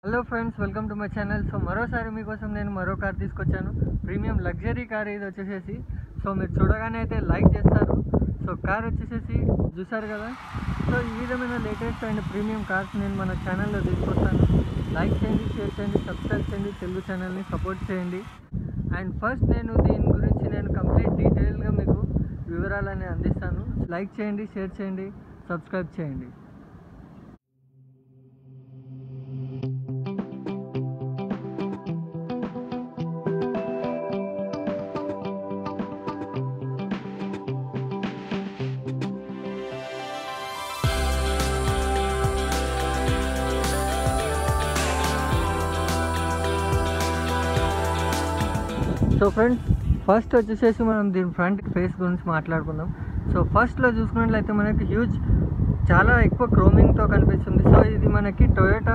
hello friends welcome to my channel so మరోసారి మీకోసం నేను మరో కార్ తీసుకొచ్చాను ప్రీమియం లగ్జరీ కార్ ఇది వచ్చేసేసి సో మీరు చూడగానే అయితే లైక్ చేస్తారు సో కార్ వచ్చేసేసి చూసారు కదా సో ఈ విధమైన లేటెస్ట్ అండ్ ప్రీమియం కార్స్ నేను మన ఛానల్లో తీసుకొస్తాను లైక్ చేయండి షేర్ చేయండి సబ్స్క్రైబ్ చేయండి తెలుగు ఛానల్ని సపోర్ట్ చేయండి అండ్ ఫస్ట్ నేను దీని గురించి నేను కంప్లీట్ డీటెయిల్గా మీకు వివరాలని అందిస్తాను లైక్ చేయండి షేర్ చేయండి సబ్స్క్రైబ్ చేయండి సో ఫ్రెండ్స్ ఫస్ట్ వచ్చేసేసి మనం దీని ఫ్రంట్ ఫేస్ గురించి మాట్లాడుకుందాం సో ఫస్ట్లో చూసుకున్నట్లయితే మనకి హ్యూజ్ చాలా ఎక్కువ క్రోమింగ్తో కనిపిస్తుంది సో ఇది మనకి టొయోటా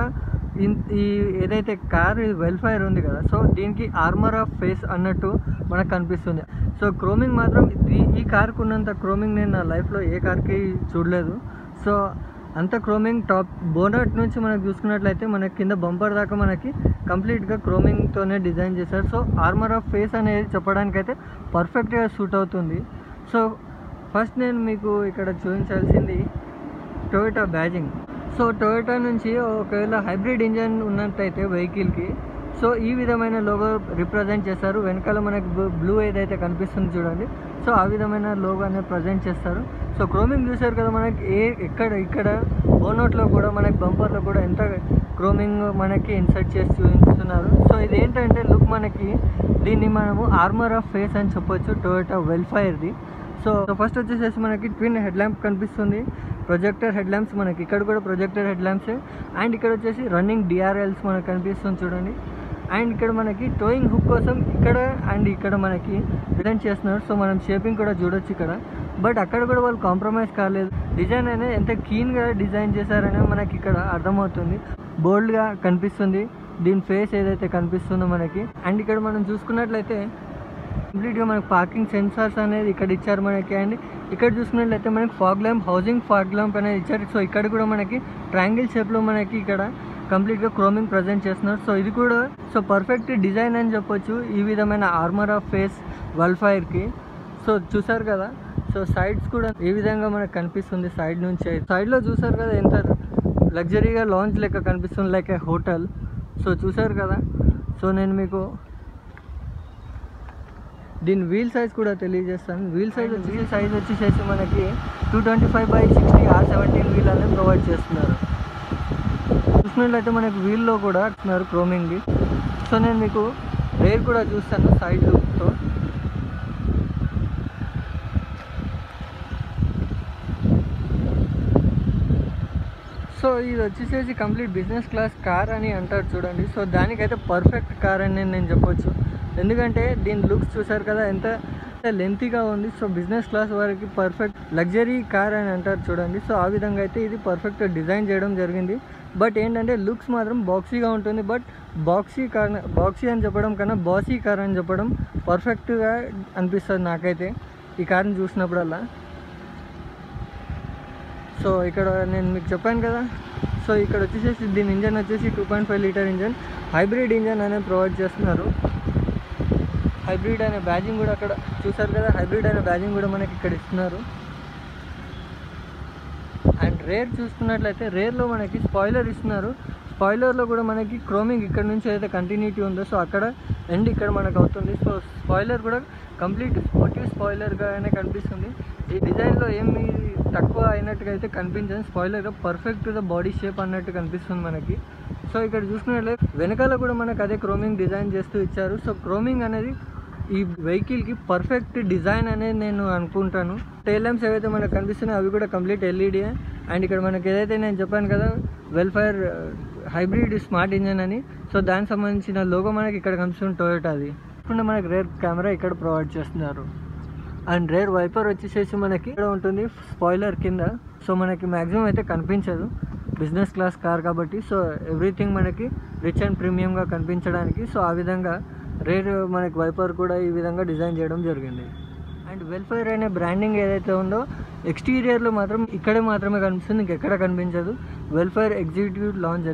ఈ ఏదైతే కార్ వెల్ఫైర్ ఉంది కదా సో దీనికి ఆర్మర్ ఆఫ్ ఫేస్ అన్నట్టు మనకు కనిపిస్తుంది సో క్రోమింగ్ మాత్రం ఈ ఈ కార్కు ఉన్నంత క్రోమింగ్ నేను నా లైఫ్లో ఏ కార్కి చూడలేదు సో అంత క్రోమింగ్ టాప్ బోనట్ నుంచి మనకు చూసుకున్నట్లయితే మనకి కింద బంపర్ దాకా మనకి కంప్లీట్గా క్రోమింగ్తోనే డిజైన్ చేశారు సో ఆర్మర్ ఆఫ్ ఫేస్ అనేది చెప్పడానికైతే పర్ఫెక్ట్గా సూట్ అవుతుంది సో ఫస్ట్ నేను మీకు ఇక్కడ చూపించాల్సింది టొయోటా బ్యాజింగ్ సో టొయోటా నుంచి ఒకవేళ హైబ్రిడ్ ఇంజన్ ఉన్నట్టయితే వెహికల్కి సో ఈ విధమైన లోగో రిప్రజెంట్ చేస్తారు వెనకాల మనకి బ్లూ ఏదైతే కనిపిస్తుంది చూడండి సో ఆ విధమైన లోగో అనేది ప్రజెంట్ చేస్తారు సో క్రోమింగ్ చూసారు కదా మనకి ఏ ఎక్కడ ఇక్కడ బోనోట్లో కూడా మనకి బంపర్లో కూడా ఎంత క్రోమింగ్ మనకి ఇన్సర్ట్ చేసి చూపిస్తున్నారు సో ఇది ఏంటంటే లుక్ మనకి దీన్ని మనము ఆర్మర్ ఆఫ్ ఫేస్ అని చెప్పొచ్చు టొయోటా వెల్ఫైర్ది సో ఫస్ట్ వచ్చేసేసి మనకి ట్విన్ హెడ్ ల్యాంప్ కనిపిస్తుంది ప్రొజెక్టర్ హెడ్ ల్యాంప్స్ మనకి ఇక్కడ కూడా ప్రొజెక్టర్ హెడ్ ల్యాంప్స్ అండ్ ఇక్కడ వచ్చేసి రన్నింగ్ డిఆర్ఎల్స్ మనకు కనిపిస్తుంది చూడండి అండ్ ఇక్కడ మనకి టోయింగ్ హుక్ కోసం ఇక్కడ అండ్ ఇక్కడ మనకి డిజైన్ చేస్తున్నారు సో మనం షేపింగ్ కూడా చూడొచ్చు ఇక్కడ బట్ అక్కడ కూడా వాళ్ళు కాంప్రమైజ్ కాలేదు డిజైన్ అనేది ఎంత క్లీన్గా డిజైన్ చేశారనే మనకి ఇక్కడ అర్థమవుతుంది బోల్డ్గా కనిపిస్తుంది దీని ఫేస్ ఏదైతే కనిపిస్తుందో మనకి అండ్ ఇక్కడ మనం చూసుకున్నట్లయితే కంప్లీట్గా మనకి పార్కింగ్ సెన్సార్స్ అనేది ఇక్కడ ఇచ్చారు మనకి అండ్ ఇక్కడ చూసుకున్నట్లయితే మనకి fog lamp housing fog lamp అనేది ఇచ్చారు సో ఇక్కడ కూడా మనకి ట్రయాంగిల్ షేప్లో మనకి ఇక్కడ కంప్లీట్గా క్రోమింగ్ ప్రజెంట్ చేస్తున్నారు సో ఇది కూడా సో పర్ఫెక్ట్ డిజైన్ అని చెప్పొచ్చు ఈ విధమైన ఆర్మర్ ఆఫ్ ఫేస్ వల్ఫైర్కి సో చూసారు కదా సో సైడ్స్ కూడా ఏ విధంగా మనకు కనిపిస్తుంది సైడ్ నుంచి సైడ్లో చూసారు కదా ఎంత లగ్జరీగా లాంచ్ లెక్క కనిపిస్తుంది లైక్ ఏ హోటల్ సో చూసారు కదా సో నేను మీకు దీని వీల్ సైజ్ కూడా తెలియజేస్తాను వీల్ సైజ్ వీల్ సైజ్ వచ్చేసేసి మనకి two twenty five by sixty R seventeen wheel అనేది ప్రొవైడ్ చేస్తున్నారు చూసినట్లయితే మనకి వీల్లో కూడా ఇస్తున్నారు క్రోమింగ్ది సో నేను మీకు రేర్ కూడా చూస్తాను సైడ్ లుక్తో సో ఇది వచ్చేసేసి కంప్లీట్ బిజినెస్ క్లాస్ కార్ అని అంటారు చూడండి సో దానికైతే పర్ఫెక్ట్ కార్ అని నేను చెప్పొచ్చు ఎందుకంటే దీని లుక్స్ చూసారు కదా ఎంత లెంతీగా ఉంది సో బిజినెస్ క్లాస్ వారికి పర్ఫెక్ట్ లగ్జరీ కార్ అని అంటారు చూడండి సో ఆ విధంగా అయితే ఇది పర్ఫెక్ట్ డిజైన్ చేయడం జరిగింది బట్ ఏంటంటే లుక్స్ మాత్రం బాక్సీగా ఉంటుంది బట్ బాక్సీ కార్ బాక్సీ అని చెప్పడం కన్నా బాసీ కార్ అని చెప్పడం పర్ఫెక్ట్గా అనిపిస్తుంది నాకైతే ఈ కార్ని చూసినప్పుడల్లా సో ఇక్కడ నేను మీకు చెప్పాను కదా సో ఇక్కడ వచ్చేసేసి దీని ఇంజన్ వచ్చేసి two point five litre engine hybrid engine అనేది ప్రొవైడ్ చేస్తున్నారు హైబ్రిడ్ అనే బ్యాజింగ్ కూడా అక్కడ చూసారు కదా హైబ్రిడ్ అనే బ్యాజింగ్ కూడా మనకి ఇక్కడ ఇస్తున్నారు అండ్ రేర్ చూసుకున్నట్లయితే రేర్లో మనకి స్పాయిలర్ ఇస్తున్నారు స్పాయిలర్లో కూడా మనకి క్రోమింగ్ ఇక్కడ నుంచి ఏదైతే కంటిన్యూటీ ఉందో సో అక్కడ ఎండ్ ఇక్కడ మనకు అవుతుంది సో స్పాయిలర్ కూడా కంప్లీట్ స్పోర్టివ్ స్పాయిలర్గానే కనిపిస్తుంది ఈ డిజైన్లో ఏమి తక్కువ అయినట్టుగా అయితే కనిపించదు స్పాయిలర్గా పర్ఫెక్ట్గా బాడీ షేప్ అన్నట్టు కనిపిస్తుంది మనకి సో ఇక్కడ చూసుకున్నట్లయితే వెనకాల కూడా మనకు అదే క్రోమింగ్ డిజైన్ చేస్తూ ఇచ్చారు సో క్రోమింగ్ అనేది ఈ వెహికల్కి పర్ఫెక్ట్ డిజైన్ అనేది నేను అనుకుంటాను టైల్ ల్యాంప్స్ ఏవైతే మనకు కనిపిస్తున్నాయో అవి కూడా కంప్లీట్ ఎల్ఈడి అండ్ ఇక్కడ మనకి ఏదైతే నేను చెప్పాను కదా వెల్ఫేర్ హైబ్రిడ్ స్మార్ట్ ఇంజన్ అని సో దానికి సంబంధించిన లోగో మనకి ఇక్కడ కనిపిస్తుంది టొయోటా అది ఇప్పుడు మనకి రేర్ కెమెరా ఇక్కడ ప్రొవైడ్ చేస్తున్నారు అండ్ రేర్ వైపర్ వచ్చేసేసి మనకి ఇక్కడ ఉంటుంది స్పాయిలర్ కింద సో మనకి మ్యాక్సిమం అయితే కనిపించదు బిజినెస్ క్లాస్ కార్ కాబట్టి సో ఎవ్రీథింగ్ మనకి రిచ్ అండ్ ప్రీమియంగా కనిపించడానికి సో ఆ విధంగా రేర్ మనకి వైపర్ కూడా ఈ విధంగా డిజైన్ చేయడం జరిగింది అండ్ వెల్ఫేర్ అనే బ్రాండింగ్ ఏదైతే ఉందో ఎక్స్టీరియర్లో మాత్రం ఇక్కడే మాత్రమే కనిపిస్తుంది ఇంకెక్కడ కనిపించదు వెల్ఫేర్ ఎగ్జిక్యూటివ్ లాంచ్ అని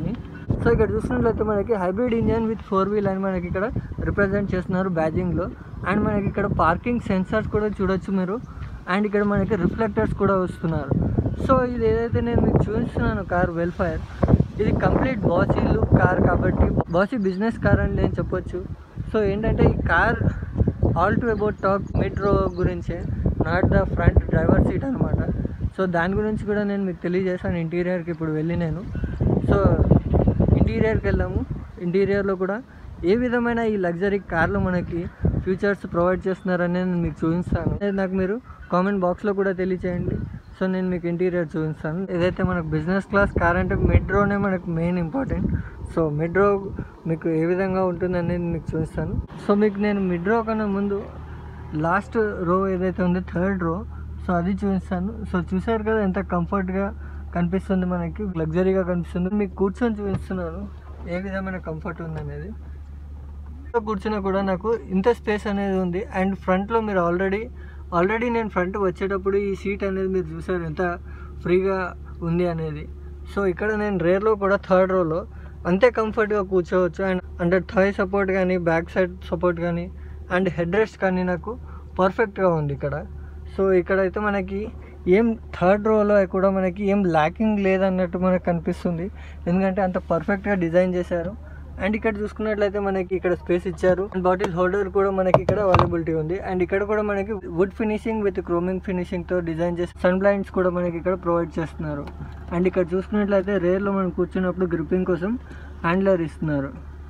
సో ఇక్కడ చూసినట్లయితే మనకి hybrid engine with four wheel అని మనకి ఇక్కడ రిప్రజెంట్ చేస్తున్నారు బ్యాజింగ్లో అండ్ మనకి ఇక్కడ పార్కింగ్ సెన్సార్స్ కూడా చూడొచ్చు మీరు అండ్ ఇక్కడ మనకి రిఫ్లెక్టర్స్ కూడా వస్తున్నారు సో ఇది ఏదైతే నేను మీకు చూపిస్తున్నాను కార్ వెల్ఫైర్ ఇది కంప్లీట్ బాసీ లుక్ కార్ కాబట్టి బాసీ బిజినెస్ కార్ అని నేను చెప్పొచ్చు సో ఏంటంటే ఈ car all to about talk metro గురించే not the front driver seat అనమాట సో దాని గురించి కూడా నేను మీకు తెలియజేశాను ఇంటీరియర్కి ఇప్పుడు వెళ్ళి నేను సో ఇంటీరియర్కి వెళ్ళాము ఇంటీరియర్లో కూడా ఏ విధమైన ఈ లగ్జరీ కార్లు మనకి ఫీచర్స్ ప్రొవైడ్ చేస్తున్నారని నేను మీకు చూపిస్తాను అనేది నాకు మీరు కామెంట్ బాక్స్లో కూడా తెలియచేయండి సో నేను మీకు ఇంటీరియర్ చూపిస్తాను ఏదైతే మనకు బిజినెస్ క్లాస్ కార్ అంటే మెట్రోనే మనకు మెయిన్ ఇంపార్టెంట్ సో మెట్రో మీకు ఏ విధంగా ఉంటుంది అనేది మీకు చూపిస్తాను సో మీకు నేను మిడ్రో కన్నా ముందు లాస్ట్ రో ఏదైతే ఉందో థర్డ్ రో సో అది చూపిస్తాను సో చూసారు కదా ఎంత కంఫర్ట్గా కనిపిస్తుంది మనకి లగ్జరీగా కనిపిస్తుంది మీకు కూర్చొని చూపిస్తున్నాను ఏ విధమైన కంఫర్ట్ ఉంది అనేది కూర్చున్నా కూడా నాకు ఇంత స్పేస్ అనేది ఉంది అండ్ ఫ్రంట్లో మీరు ఆల్రెడీ ఆల్రెడీ నేను ఫ్రంట్ వచ్చేటప్పుడు ఈ సీట్ అనేది మీరు చూసారు ఎంత ఫ్రీగా ఉంది అనేది సో ఇక్కడ నేను రేర్లో కూడా థర్డ్ రోలో అంతే కంఫర్ట్గా కూర్చోవచ్చు అండ్ అంటే థై సపోర్ట్ కానీ బ్యాక్ సైడ్ సపోర్ట్ కానీ అండ్ హెడ్ రెస్ట్ కానీ నాకు పర్ఫెక్ట్గా ఉంది ఇక్కడ సో ఇక్కడైతే మనకి ఏం థర్డ్ రోలో కూడా మనకి ఏం ల్యాకింగ్ లేదన్నట్టు మనకు కనిపిస్తుంది ఎందుకంటే అంత పర్ఫెక్ట్గా డిజైన్ చేశారు అండ్ ఇక్కడ చూసుకున్నట్లయితే మనకి ఇక్కడ స్పేస్ ఇచ్చారు అండ్ బాటిల్ హోల్డర్ కూడా మనకి ఇక్కడ అవైలబిలిటీ ఉంది అండ్ ఇక్కడ కూడా మనకి wood finishing with chroming finishing తో డిజైన్ చేసి సన్ బ్లైండ్స్ కూడా మనకి ఇక్కడ ప్రొవైడ్ చేస్తున్నారు అండ్ ఇక్కడ చూసుకున్నట్లయితే రేర్ లో మనం కూర్చున్నప్పుడు గ్రిప్పింగ్ కోసం హ్యాండ్లర్ ఇస్తున్నారు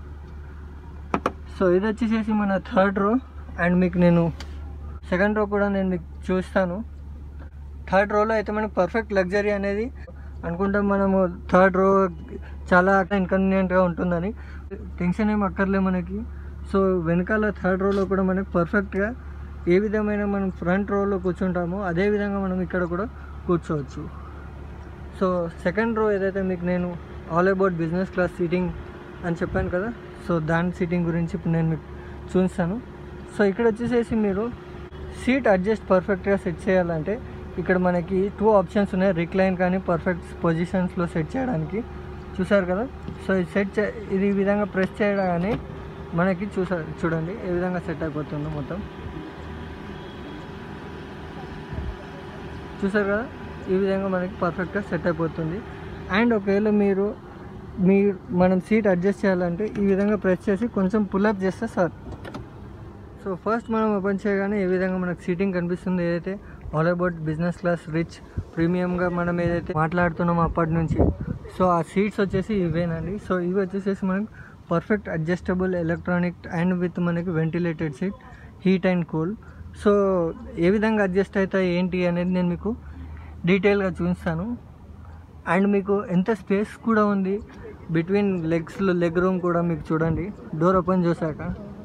సో ఇది వచ్చేసేసి మన థర్డ్ రో అండ్ మీకు నేను సెకండ్ రో కూడా నేను మీకు చూస్తాను థర్డ్ రోలో అయితే మనకు పర్ఫెక్ట్ లగ్జరీ అనేది అనుకుంటాం మనము థర్డ్ రో చాలా ఇన్కన్వీనియంట్గా ఉంటుందని టెన్షన్ ఏం అక్కర్లే మనకి సో వెనకాల థర్డ్ రోలో కూడా మనకి పర్ఫెక్ట్గా ఏ విధమైన మనం ఫ్రంట్ రోలో కూర్చుంటామో అదే విధంగా మనం ఇక్కడ కూడా కూర్చోవచ్చు సో సెకండ్ రో ఏదైతే మీకు నేను all about business class seating అని చెప్పాను కదా సో దాని సీటింగ్ గురించి ఇప్పుడు నేను మీకు చూపిస్తాను సో ఇక్కడ వచ్చేసేసి మీరు సీట్ అడ్జస్ట్ పర్ఫెక్ట్గా సెట్ చేయాలంటే ఇక్కడ మనకి టూ ఆప్షన్స్ ఉన్నాయి రిక్లైన్ కానీ పర్ఫెక్ట్ పొజిషన్స్లో సెట్ చేయడానికి చూసారు కదా సో ఇది సెట్ చే ఇది ఈ విధంగా ప్రెస్ చేయగానే మనకి చూసా చూడండి ఏ విధంగా సెట్ అయిపోతుందో మొత్తం చూసారు కదా ఈ విధంగా మనకి పర్ఫెక్ట్గా సెట్ అయిపోతుంది అండ్ ఒకవేళ మీరు మీ మనం సీట్ అడ్జస్ట్ చేయాలంటే ఈ విధంగా ప్రెస్ చేసి కొంచెం పుల్అప్ చేస్తే సార్ సో ఫస్ట్ మనం ఓపెన్ చేయగానే ఏ విధంగా మనకు సీటింగ్ కనిపిస్తుంది ఏదైతే all about business class rich ప్రీమియంగా మనం ఏదైతే మాట్లాడుతున్నామో అప్పటి నుంచి సో ఆ సీట్స్ వచ్చేసి ఇవేనండి సో ఇవి వచ్చేసేసి మనకు perfect adjustable electronic and with మనకి ventilated seat heat and cool so ఏ విధంగా అడ్జస్ట్ అవుతాయి ఏంటి అనేది నేను మీకు డీటెయిల్గా చూపిస్తాను అండ్ మీకు ఎంత స్పేస్ కూడా ఉంది బిట్వీన్ లెగ్స్లో లెగ్ రూమ్ కూడా మీకు చూడండి డోర్ ఓపెన్ చేశాక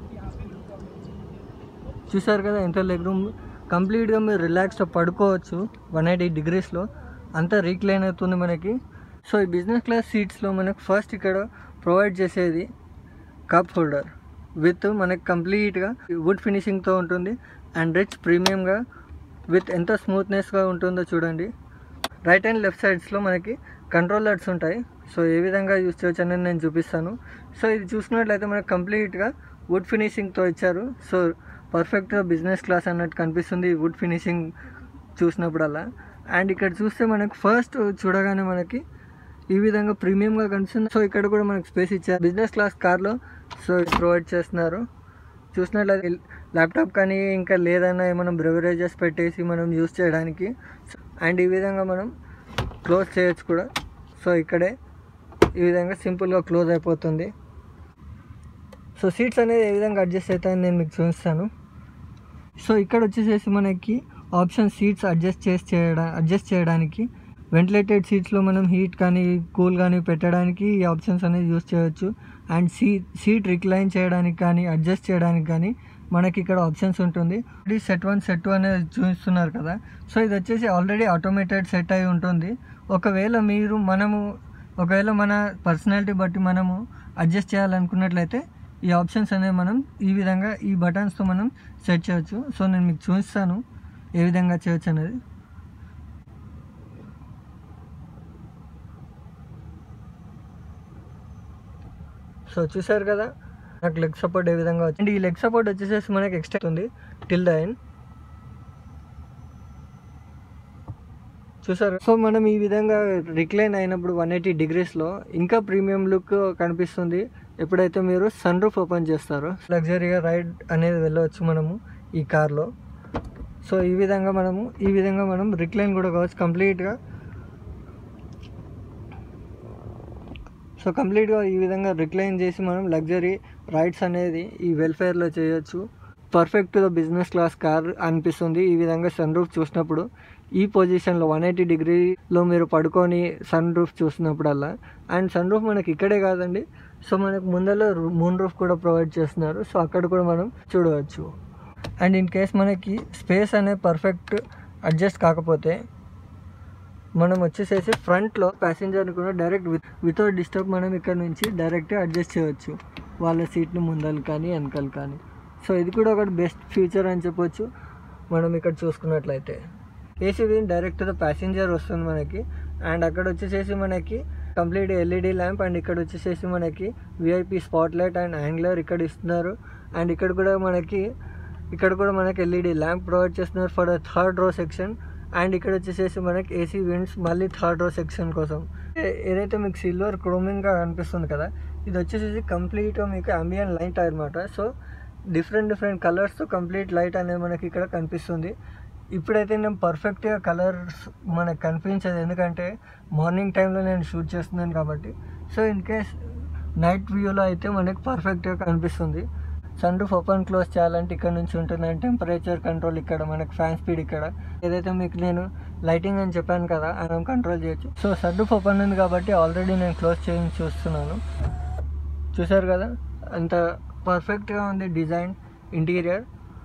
చూసారు కదా ఎంత లెగ్ రూమ్ కంప్లీట్గా మీరు రిలాక్స్గా పడుకోవచ్చు వన్ ఎయిటీ డిగ్రీస్లో అంతా రీక్లైన్ అవుతుంది మనకి సో ఈ బిజినెస్ క్లాస్ సీట్స్లో మనకు ఫస్ట్ ఇక్కడ ప్రొవైడ్ చేసేది కప్ హోల్డర్ విత్ మనకి కంప్లీట్గా వుడ్ ఫినిషింగ్తో ఉంటుంది అండ్ రిచ్ ప్రీమియంగా విత్ ఎంత స్మూత్నెస్గా ఉంటుందో చూడండి రైట్ అండ్ లెఫ్ట్ సైడ్స్లో మనకి కంట్రోలర్స్ ఉంటాయి సో ఏ విధంగా యూస్ చేయొచ్చు అనేది నేను చూపిస్తాను సో ఇది చూసుకున్నట్లయితే మనకి కంప్లీట్గా వుడ్ ఫినిషింగ్తో ఇచ్చారు సో పర్ఫెక్ట్గా బిజినెస్ క్లాస్ అన్నట్టు కనిపిస్తుంది ఈ వుడ్ ఫినిషింగ్ చూసినప్పుడల్లా అండ్ ఇక్కడ చూస్తే మనకి ఫస్ట్ చూడగానే మనకి ఈ విధంగా ప్రీమియంగా కనిపిస్తుంది సో ఇక్కడ కూడా మనకి స్పేస్ ఇచ్చారు బిజినెస్ క్లాస్ కార్లో సో ప్రొవైడ్ చేస్తున్నారు చూసినట్లయితే ల్యాప్టాప్ కానీ ఇంకా లేదన్నా ఏమైనా బ్రెవరేజెస్ పెట్టేసి మనం యూస్ చేయడానికి అండ్ ఈ విధంగా మనం క్లోజ్ చేయొచ్చు కూడా సో ఇక్కడే ఈ విధంగా సింపుల్గా క్లోజ్ అయిపోతుంది సో సీట్స్ అనేది ఏ విధంగా అడ్జస్ట్ అవుతాయని నేను మీకు చూపిస్తాను సో ఇక్కడ వచ్చేసేసి మనకి ఆప్షన్ సీట్స్ అడ్జస్ట్ చేసి చేయడా అడ్జస్ట్ చేయడానికి వెంటిలేటెడ్ సీట్స్లో మనం హీట్ కానీ కూల్ కానీ పెట్టడానికి ఈ ఆప్షన్స్ అనేది యూస్ చేయొచ్చు అండ్ సీ సీట్ రిక్లైన్ చేయడానికి కానీ అడ్జస్ట్ చేయడానికి కానీ మనకి ఇక్కడ ఆప్షన్స్ ఉంటుంది ఇది సెట్ వన్ సెట్ టూ అనేది చూపిస్తున్నారు కదా సో ఇది వచ్చేసి ఆల్రెడీ ఆటోమేటెడ్ సెట్ అయి ఉంటుంది ఒకవేళ మీరు మనము ఒకవేళ మన పర్సనాలిటీ బట్టి మనము అడ్జస్ట్ చేయాలనుకున్నట్లయితే ఈ ఆప్షన్స్ అనేవి మనం ఈ విధంగా ఈ బటన్స్తో మనం సెట్ చేయొచ్చు సో నేను మీకు చూపిస్తాను ఏ విధంగా చేయొచ్చు అనేది సో చూసారు కదా నాకు లెగ్ సపోర్ట్ ఏ విధంగా వచ్చింది అండ్ ఈ లెగ్ సపోర్ట్ వచ్చేసేసి మనకి ఎక్స్ట్రా ఉంది టిల్ ద ఎండ్ చూసారు సో మనం ఈ విధంగా రిక్లైన్ అయినప్పుడు వన్ ఎయిటీ డిగ్రీస్లో ఇంకా ప్రీమియం లుక్ కనిపిస్తుంది ఎప్పుడైతే మీరు సన్ రూఫ్ ఓపెన్ చేస్తారో లగ్జరీగా రైడ్ అనేది వెళ్ళవచ్చు మనము ఈ కార్లో సో ఈ విధంగా మనము ఈ విధంగా మనం రిక్లైన్ కూడా కావచ్చు కంప్లీట్గా సో కంప్లీట్గా ఈ విధంగా రిక్లైన్ చేసి మనం లగ్జరీ రైడ్స్ అనేది ఈ వెల్ఫేర్లో చేయొచ్చు పర్ఫెక్ట్ బిజినెస్ క్లాస్ కార్ అనిపిస్తుంది ఈ విధంగా సన్ రూఫ్ చూసినప్పుడు ఈ పొజిషన్లో వన్ ఎయిటీ డిగ్రీలో మీరు పడుకొని సన్ రూఫ్ చూసినప్పుడల్లా అండ్ సన్ రూఫ్ మనకి ఇక్కడే కాదండి సో మనకు ముందర మూన్ రూఫ్ కూడా ప్రొవైడ్ చేస్తున్నారు సో అక్కడ కూడా మనం చూడవచ్చు అండ్ ఇన్ కేస్ మనకి స్పేస్ అనేది పర్ఫెక్ట్ అడ్జస్ట్ కాకపోతే మనం వచ్చేసేసి ఫ్రంట్లో ప్యాసింజర్ని కూడా డైరెక్ట్ విత్ వితౌట్ డిస్టర్బ్ మనం ఇక్కడ నుంచి డైరెక్ట్గా అడ్జస్ట్ చేయవచ్చు వాళ్ళ సీట్ని ముందలు కానీ వెనకాల కానీ సో ఇది కూడా ఒకటి బెస్ట్ ఫీచర్ అని చెప్పొచ్చు మనం ఇక్కడ చూసుకున్నట్లయితే AC wind direct the passenger వస్తుంది మనకి అండ్ అక్కడ వచ్చేసేసి మనకి కంప్లీట్ ఎల్ఈడి ల్యాంప్ అండ్ ఇక్కడ వచ్చేసేసి మనకి VIP spot light and angler ఇక్కడ ఇస్తున్నారు అండ్ ఇక్కడ కూడా మనకి ఇక్కడ కూడా మనకి ఎల్ఈడి ల్యాంప్ ప్రొవైడ్ చేస్తున్నారు for the third row section and ఇక్కడ వచ్చేసేసి మనకి ఏసీ విండ్స్ మళ్ళీ థర్డ్ రో సెక్షన్ కోసం ఏ- ఏదైతే మీకు సిల్వర్ క్రోమింగ్గా కనిపిస్తుంది కదా ఇది వచ్చేసేసి కంప్లీట్గా మీకు అంబియన్ లైట్ అనమాట సో డిఫరెంట్ డిఫరెంట్ కలర్స్తో కంప్లీట్ లైట్ అనేది మనకి ఇక్కడ కనిపిస్తుంది ఇప్పుడైతే నేను పర్ఫెక్ట్గా కలర్స్ మనకు కనిపించదు ఎందుకంటే మార్నింగ్ టైంలో నేను షూట్ చేస్తున్నాను కాబట్టి సో ఇన్ కేస్ నైట్ వ్యూలో అయితే మనకి పర్ఫెక్ట్గా కనిపిస్తుంది సన్ రూఫ్ ఓపెన్ క్లోజ్ చేయాలంటే ఇక్కడ నుంచి ఉంటుంది అండ్ టెంపరేచర్ కంట్రోల్ ఇక్కడ మనకి ఫ్యాన్ స్పీడ్ ఇక్కడ ఏదైతే మీకు నేను లైటింగ్ అని చెప్పాను కదా మనం కంట్రోల్ చేయొచ్చు సో సన్ రూఫ్ ఓపెన్ ఉంది కాబట్టి ఆల్రెడీ నేను క్లోజ్ చేసి చూస్తున్నాను చూసారు కదా అంత పర్ఫెక్ట్గా ఉంది డిజైన్ ఇంటీరియర్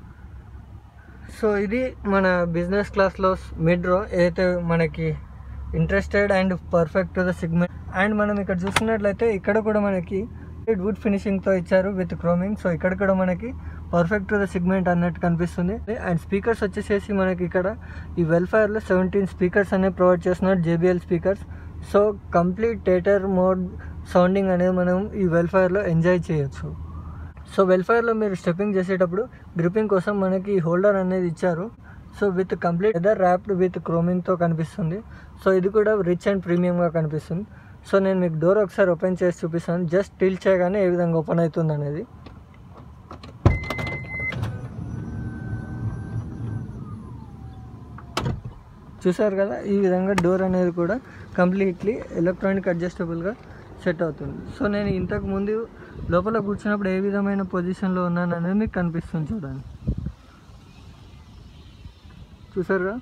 సో ఇది మన బిజినెస్ క్లాస్లో మిడ్ రో ఏదైతే మనకి interested and perfect the segment and మనం ఇక్కడ చూసుకున్నట్లయితే ఇక్కడ కూడా మనకి వుడ్ ఫినిషింగ్తో ఇచ్చారు విత్ క్రోమింగ్ సో ఇక్కడ కూడా మనకి పర్ఫెక్ట్ ద సిగ్మెంట్ అన్నట్టు కనిపిస్తుంది అండ్ స్పీకర్స్ వచ్చేసేసి మనకి ఇక్కడ ఈ వెల్ఫేర్లో సెవెంటీన్ స్పీకర్స్ అనేవి ప్రొవైడ్ చేస్తున్నారు JBL speakers so complete theatre mode sounding అనేది మనం ఈ వెల్ఫేర్లో ఎంజాయ్ చేయొచ్చు సో వెల్ఫేర్లో మీరు స్టెప్పింగ్ చేసేటప్పుడు గ్రిప్పింగ్ కోసం మనకి హోల్డర్ అనేది ఇచ్చారు so with complete weather wrapped with క్రోమింగ్తో కనిపిస్తుంది సో ఇది కూడా రిచ్ అండ్ ప్రీమియంగా కనిపిస్తుంది సో నేను మీకు డోర్ ఒకసారి ఓపెన్ చేసి చూపిస్తాను జస్ట్ టిల్ చేయగానే ఏ విధంగా ఓపెన్ అవుతుంది అనేది చూసారు కదా ఈ విధంగా డోర్ అనేది కూడా కంప్లీట్లీ ఎలక్ట్రానిక్ అడ్జస్టబుల్గా సెట్ అవుతుంది సో నేను ఇంతకు ముందు లోపల కూర్చున్నప్పుడు ఏ విధమైన పొజిషన్లో ఉన్నాను అనేది మీకు కనిపిస్తుంది చూడండి చూసారుగా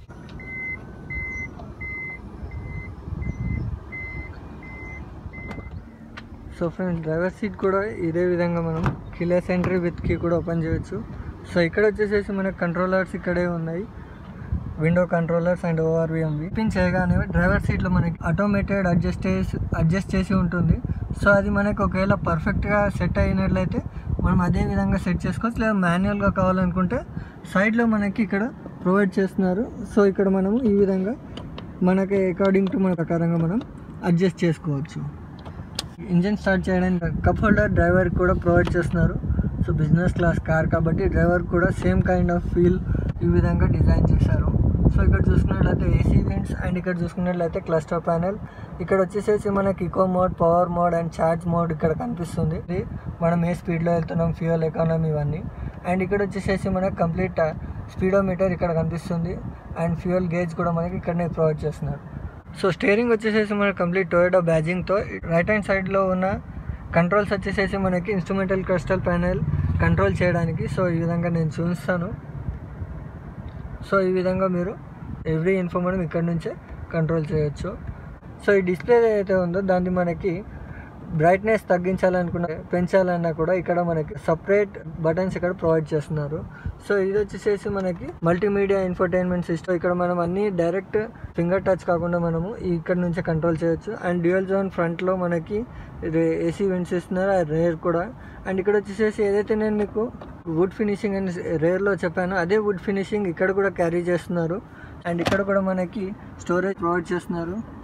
సో ఫ్రెండ్స్ డ్రైవర్ సీట్ కూడా ఇదే విధంగా మనం కిలర్ సెంట్రీ విత్ కీ కూడా ఓపెన్ చేయొచ్చు సో ఇక్కడ వచ్చేసేసి మనకు కంట్రోలర్స్ ఇక్కడే ఉన్నాయి window controllers and ORVMV pin చేయగానే డ్రైవర్ సీట్లో మనకి ఆటోమేటెడ్ అడ్జస్ట్ చేసి అడ్జస్ట్ చేసి ఉంటుంది సో అది మనకి ఒకవేళ పర్ఫెక్ట్గా సెట్ అయినట్లయితే మనం అదే విధంగా సెట్ చేసుకోవచ్చు లేదా మాన్యువల్గా కావాలనుకుంటే సైడ్లో మనకి ఇక్కడ ప్రొవైడ్ చేస్తున్నారు సో ఇక్కడ మనము ఈ విధంగా మనకి అకార్డింగ్ టు మన ప్రకారంగా మనం అడ్జస్ట్ చేసుకోవచ్చు ఇంజన్ స్టార్ట్ చేయడానికి కప్ హోల్డర్ డ్రైవర్ కూడా ప్రొవైడ్ చేస్తున్నారు సో బిజినెస్ క్లాస్ కార్ కాబట్టి డ్రైవర్ కూడా సేమ్ కైండ్ ఆఫ్ ఫీల్ ఈ విధంగా డిజైన్ చేశారు సో ఇక్కడ చూసుకున్నట్లయితే ఏసీ వెంట్స్ అండ్ ఇక్కడ చూసుకున్నట్లయితే క్లస్టర్ ప్యానెల్ ఇక్కడ వచ్చేసేసి మనకి eco mode power mode and charge mode ఇక్కడ కనిపిస్తుంది ఇది మనం ఏ స్పీడ్లో వెళ్తున్నాం ఫ్యూయల్ ఎకానమీ ఇవన్నీ అండ్ ఇక్కడ వచ్చేసేసి మనకి కంప్లీట్ స్పీడోమీటర్ ఇక్కడ కనిపిస్తుంది అండ్ ఫ్యూయల్ గేజ్ కూడా మనకి ఇక్కడనే ప్రొవైడ్ చేస్తున్నారు సో స్టీరింగ్ వచ్చేసేసి మనకి కంప్లీట్ టొయోటో బ్యాజింగ్తో రైట్ హ్యాండ్ సైడ్లో ఉన్న కంట్రోల్స్ వచ్చేసేసి మనకి ఇన్స్ట్రుమెంటల్ క్రిస్టల్ ప్యానెల్ కంట్రోల్ చేయడానికి సో ఈ విధంగా నేను చూపిస్తాను సో ఈ విధంగా మీరు ఎవ్రీ ఇన్ఫో మనం ఇక్కడ నుంచే కంట్రోల్ చేయొచ్చు సో ఈ డిస్ప్లే ఏదైతే ఉందో దాన్ని మనకి బ్రైట్నెస్ తగ్గించాలనుకున్న పెంచాలన్నా కూడా ఇక్కడ మనకి సపరేట్ బటన్స్ ఇక్కడ ప్రొవైడ్ చేస్తున్నారు సో ఇది వచ్చేసేసి మనకి మల్టీమీడియా ఇన్ఫర్టైన్మెంట్ సిస్టమ్ ఇక్కడ మనం అన్ని డైరెక్ట్ ఫింగర్ టచ్ కాకుండా మనము ఇక్కడ నుంచే కంట్రోల్ చేయొచ్చు అండ్ డ్యూయల్ జోన్ ఫ్రంట్లో మనకి ఏసీ వెంట్స్ ఇస్తున్నారు ఆ రేర్ కూడా అండ్ ఇక్కడ వచ్చేసేసి ఏదైతే నేను మీకు వుడ్ ఫినిషింగ్ అని రేర్లో చెప్పానో అదే వుడ్ ఫినిషింగ్ ఇక్కడ కూడా క్యారీ చేస్తున్నారు అండ్ ఇక్కడ కూడా మనకి స్టోరేజ్ ప్రొవైడ్ చేస్తున్నారు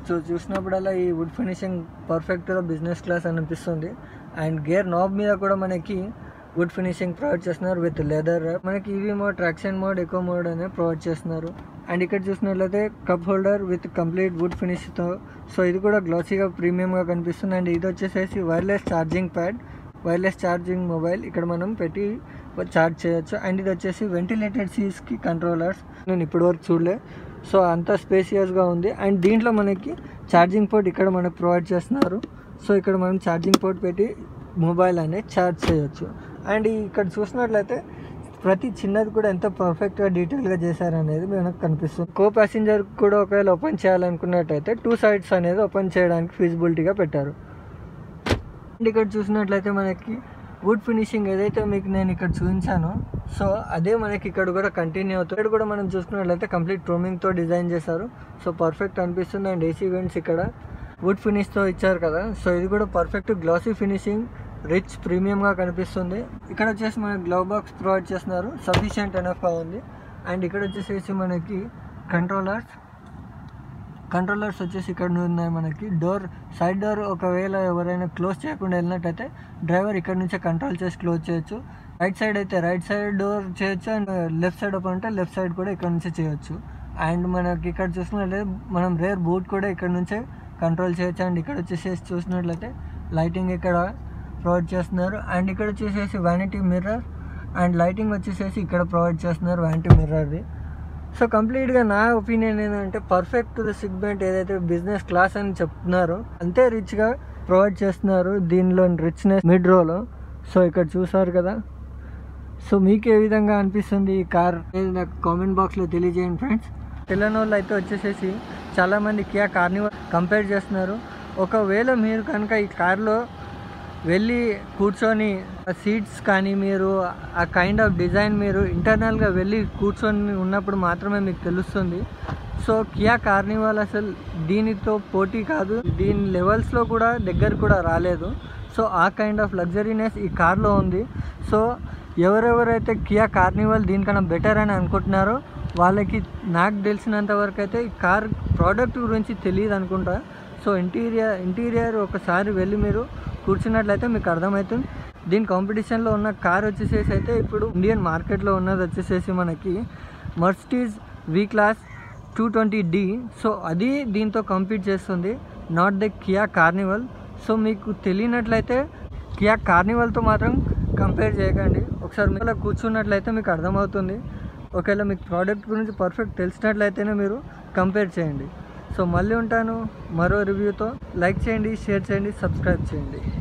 సో చూసినప్పుడల్లా ఈ వుడ్ ఫినిషింగ్ పర్ఫెక్ట్గా బిజినెస్ క్లాస్ అనిపిస్తుంది అండ్ గేర్ నాబ్ మీద కూడా మనకి వుడ్ ఫినిషింగ్ ప్రొవైడ్ చేస్తున్నారు విత్ లెదర్ మనకి EV mode traction mode eco mode అనేది ప్రొవైడ్ చేస్తున్నారు అండ్ ఇక్కడ చూసినట్లయితే cup holder with complete wood ఫినిష్తో సో ఇది కూడా గ్లాసీగా ప్రీమియంగా కనిపిస్తుంది అండ్ ఇది వచ్చేసేసి wireless charging pad wireless charging mobile ఇక్కడ మనం పెట్టి ఛార్జ్ చేయొచ్చు అండ్ ఇది వచ్చేసి వెంటిలేటెడ్ సీస్కి కంట్రోలర్స్ నేను ఇప్పటివరకు చూడలే సో అంత స్పేసియస్గా ఉంది అండ్ దీంట్లో మనకి ఛార్జింగ్ పోర్ట్ ఇక్కడ మనకు ప్రొవైడ్ చేస్తున్నారు సో ఇక్కడ మనం ఛార్జింగ్ పోర్ట్ పెట్టి మొబైల్ అనేది ఛార్జ్ చేయొచ్చు అండ్ ఇక్కడ చూసినట్లయితే ప్రతి చిన్నది కూడా ఎంత పర్ఫెక్ట్గా డీటెయిల్గా చేశారనేది మనకు కనిపిస్తుంది కో ప్యాసింజర్ కూడా ఒకవేళ ఓపెన్ చేయాలనుకున్నట్టయితే టూ సైడ్స్ అనేది ఓపెన్ చేయడానికి ఫీజిబిలిటీగా పెట్టారు అండ్ ఇక్కడ చూసినట్లయితే మనకి వుడ్ ఫినిషింగ్ ఏదైతే మీకు నేను ఇక్కడ చూపించానో సో అదే మనకి ఇక్కడ కూడా కంటిన్యూ అవుతుంది ఇక్కడ కూడా మనం చూసుకున్నట్లయితే కంప్లీట్ ట్రోమింగ్తో డిజైన్ చేశారు సో పర్ఫెక్ట్ అనిపిస్తుంది అండ్ ఏసీ వెంట్స్ ఇక్కడ వుడ్ ఫినిష్తో ఇచ్చారు కదా సో ఇది కూడా పర్ఫెక్ట్ గ్లాసీ ఫినిషింగ్ రిచ్ ప్రీమియంగా కనిపిస్తుంది ఇక్కడ వచ్చేసి మనకి గ్లవ్ బాక్స్ ప్రొవైడ్ చేస్తున్నారు సఫిషియంట్ ఎనఫ్గా ఉంది అండ్ ఇక్కడ వచ్చేసి మనకి కంట్రోలర్స్ కంట్రోలర్స్ వచ్చేసి ఇక్కడ ఉన్నాయి మనకి డోర్ సైడ్ డోర్ ఒకవేళ ఎవరైనా క్లోజ్ చేయకుండా వెళ్ళినట్టయితే డ్రైవర్ ఇక్కడ నుంచే కంట్రోల్ చేసి క్లోజ్ చేయొచ్చు రైట్ సైడ్ అయితే రైట్ సైడ్ డోర్ చేయొచ్చు అండ్ లెఫ్ట్ సైడ్ ఓపెన్ ఉంటే లెఫ్ట్ సైడ్ కూడా ఇక్కడ నుంచే చేయొచ్చు అండ్ మనకి ఇక్కడ చూసినట్లయితే మనం రేర్ బూట్ కూడా ఇక్కడ నుంచే కంట్రోల్ చేయొచ్చు అండ్ ఇక్కడ వచ్చేసి చూసినట్లయితే లైటింగ్ ఇక్కడ ప్రొవైడ్ చేస్తున్నారు అండ్ ఇక్కడ వచ్చేసేసి వ్యానిటీ మిర్రర్ అండ్ లైటింగ్ వచ్చేసేసి ఇక్కడ ప్రొవైడ్ చేస్తున్నారు వ్యానిటీ మిర్రర్ది సో కంప్లీట్గా నా ఒపీనియన్ ఏంటంటే పర్ఫెక్ట్ సిగ్మెంట్ ఏదైతే బిజినెస్ క్లాస్ అని చెప్తున్నారో అంతే రిచ్గా ప్రొవైడ్ చేస్తున్నారు దీనిలో రిచ్నెస్ మిడ్ రోలో సో ఇక్కడ చూసారు కదా సో మీకు ఏ విధంగా అనిపిస్తుంది ఈ కార్ అనేది నాకు కామెంట్ బాక్స్లో తెలియజేయండి ఫ్రెండ్స్ తెలియని వాళ్ళు అయితే వచ్చేసేసి చాలామంది కియా కార్ని కంపేర్ చేస్తున్నారు ఒకవేళ మీరు కనుక ఈ కార్లో వెళ్ళి కూర్చొని ఆ సీట్స్ కానీ మీరు ఆ కైండ్ ఆఫ్ డిజైన్ మీరు ఇంటర్నల్గా వెళ్ళి కూర్చొని ఉన్నప్పుడు మాత్రమే మీకు తెలుస్తుంది సో కియా కార్నివాల్ అసలు దీనితో పోటీ కాదు దీని లెవెల్స్లో కూడా దగ్గర కూడా రాలేదు సో ఆ కైండ్ ఆఫ్ లగ్జరీనెస్ ఈ కార్లో ఉంది సో ఎవరెవరైతే కియా కార్నివాల్ దీనికన్నా బెటర్ అని అనుకుంటున్నారో వాళ్ళకి నాకు తెలిసినంత వరకు అయితే ఈ కార్ ప్రోడక్ట్ గురించి తెలియదు అనుకుంటా సో ఇంటీరియర్ ఇంటీరియర్ ఒకసారి వెళ్ళి మీరు కూర్చున్నట్లయితే మీకు అర్థమవుతుంది దీని కాంపిటీషన్లో ఉన్న కార్ వచ్చేసేసి అయితే ఇప్పుడు ఇండియన్ మార్కెట్లో ఉన్నది వచ్చేసేసి మనకి Mercedes V class two twenty D so అది దీంతో కంపీట్ చేస్తుంది not the Kia Carnival so మీకు తెలియనట్లయితే కియా కార్నివల్తో మాత్రం కంపేర్ చేయకండి ఒకసారి మీరు కూర్చున్నట్లయితే మీకు అర్థమవుతుంది ఒకవేళ మీకు ప్రోడక్ట్ గురించి పర్ఫెక్ట్ తెలిసినట్లయితేనే మీరు కంపేర్ చేయండి సో మళ్ళీ ఉంటాను మరో రివ్యూతో లైక్ చేయండి షేర్ చేయండి సబ్స్క్రైబ్ చేయండి